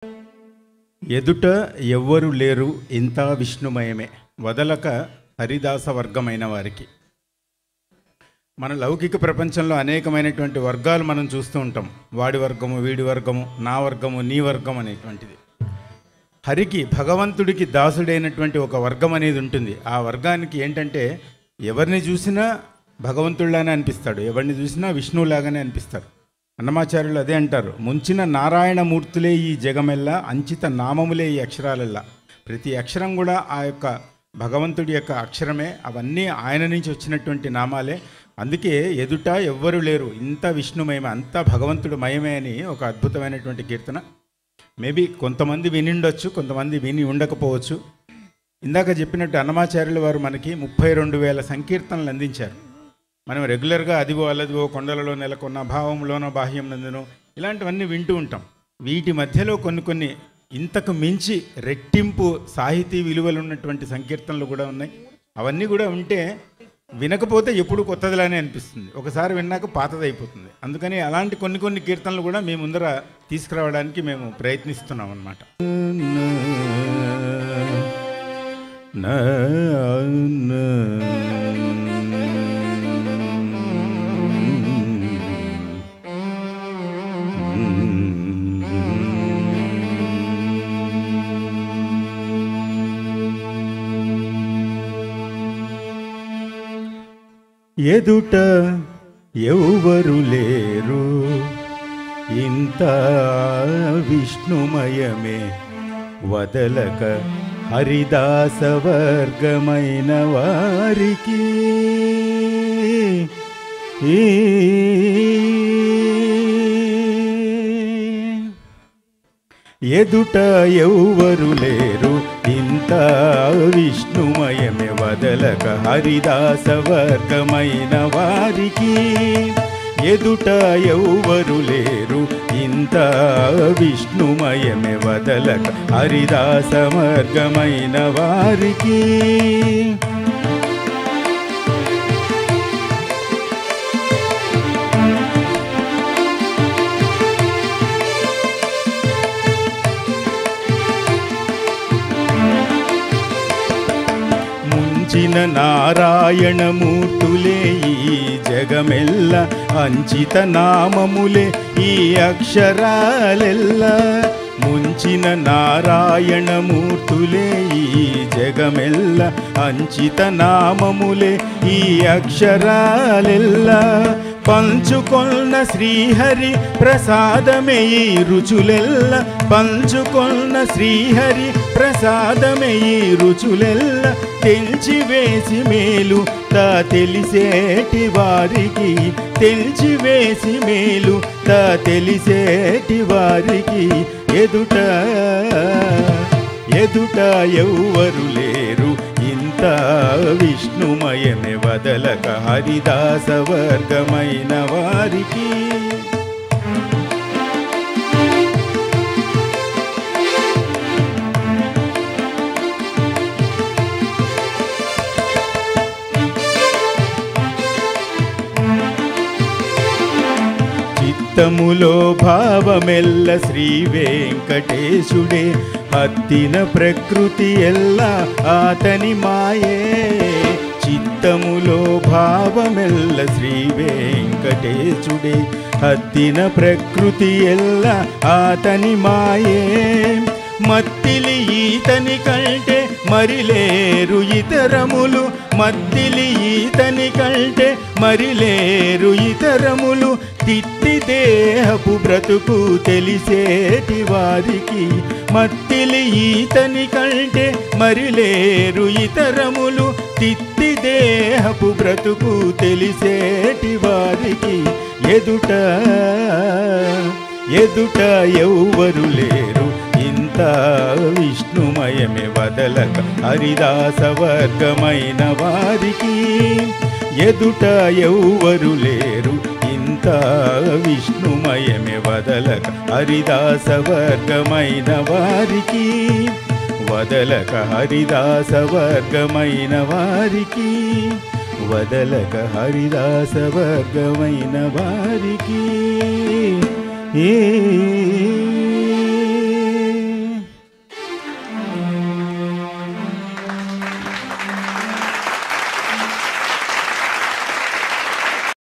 ఎదుట ఎవ్వరు లేరు ఇంత విష్ణుమయమే వదలక హరిదాస వర్గమైన వారికి మన లౌకిక ప్రపంచంలో అనేకమైనటువంటి వర్గాలు మనం చూస్తూ ఉంటాం వాడి వర్గము వీడి వర్గము నా వర్గము నీ వర్గం అనేటువంటిది హరికి భగవంతుడికి దాసుడైనటువంటి ఒక వర్గం అనేది ఉంటుంది ఆ వర్గానికి ఏంటంటే ఎవరిని చూసినా భగవంతుడిలానే అనిపిస్తాడు ఎవరిని చూసినా విష్ణువులాగానే అనిపిస్తాడు అన్నమాచార్యులు అదే అంటారు ముంచిన నారాయణమూర్తులే ఈ జగమెల్లా అంచిత నామములే ఈ అక్షరాలెల్లా ప్రతి అక్షరం కూడా ఆ యొక్క భగవంతుడి యొక్క అక్షరమే అవన్నీ ఆయన నుంచి వచ్చినటువంటి నామాలే అందుకే ఎదుట ఎవ్వరు లేరు ఇంత విష్ణుమయమే అంత భగవంతుడు మయమే అని ఒక అద్భుతమైనటువంటి కీర్తన మేబీ కొంతమంది వినిండొచ్చు కొంతమంది విని ఉండకపోవచ్చు ఇందాక చెప్పినట్టు అన్నమాచార్యుల వారు మనకి ముప్పై రెండు వేల సంకీర్తనలు అందించారు మనం రెగ్యులర్గా అదిగో అలదిగో కొండలలో నెలకొన్న భావంలోనో బాహ్యం నందునో ఇలాంటివన్నీ వింటూ ఉంటాం వీటి మధ్యలో కొన్ని కొన్ని ఇంతకు మించి రెట్టింపు సాహితీ విలువలు ఉన్నటువంటి సంకీర్తనలు కూడా ఉన్నాయి అవన్నీ కూడా ఉంటే వినకపోతే ఎప్పుడు కొత్తదిలానే అనిపిస్తుంది ఒకసారి విన్నాక పాతది అయిపోతుంది అందుకని అలాంటి కొన్ని కొన్ని కీర్తనలు కూడా మీ ముందర తీసుకురావడానికి మేము ప్రయత్నిస్తున్నాం అన్నమాట ఎదుట ఎవ్వరు లేరు ఇంత విష్ణుమయమే వదలక హరిదాస వర్గమైన వారికి ఈ ఎదుట ఎవ్వరు లేరు ఇంత విష్ణుమయమే వదలక హరిదాస వర్గమైన వారికి ఎదుట ఎవ్వరు లేరు ఇంత విష్ణుమయమే వదలక హరిదాస వర్గమైన వారికి ముంచిన నారాయణమూర్తులే ఈ జగమెల్ల అంచిత నామములే ఈ అక్షరాలెల్ల ముంచిన నారాయణమూర్తులే ఈ జగమెల్ల అంచిత నామములే ఈ అక్షరాలెల్ల పంచుకొన్న శ్రీహరి ప్రసాదమే ఈ రుచులెల్ల పంచుకొన్న శ్రీహరి ప్రసాదమే ఈ రుచులెల్ల తెంచి వేసి మేలు తా తెలిసేటి వారికి తెంచి వేసి మేలు తా తెలిసేటి వారికి ఎదుట ఎదుట ఎవ్వరు లేరు ఇంత విష్ణుమయమే వదలక హరిదాస వర్గమైన వారికి చిత్తములో భావమెల్ల శ్రీ వెంకటేశుడే హత్తిన ప్రకృతి ఎల్లా ఆతని మాయే చిత్తములో భావమెల్ల శ్రీ వెంకటేశుడే హత్తిన ప్రకృతి ఎల్లా ఆతని మాయే మత్తిలి ఈతని కంటే మరి లేరు ఇతరములు మత్తిలి ఈతని కంటే మరి లేరు ఇతరములు తిత్తి దేహపు బ్రతుకు తెలిసేటి వారికి మత్తిలి ఈతని కంటే మరి లేరు ఇతరములు తిత్తి దేహపు బ్రతుకు తెలిసేటి వారికి ఎదుట ఎదుట ఎవ్వరు లేరు ఇంత విష్ణుమయమే వదలక హరిదాస వర్గమైన వారికి ఎదుట ఎవ్వరు లేరు ఇంత విష్ణుమయమే వదలక హరిదాస వర్గమైన వారికి వదలక హరిదాస వర్గమైన వారికి వదలక హరిదాస వర్గమైన వారికి ఏ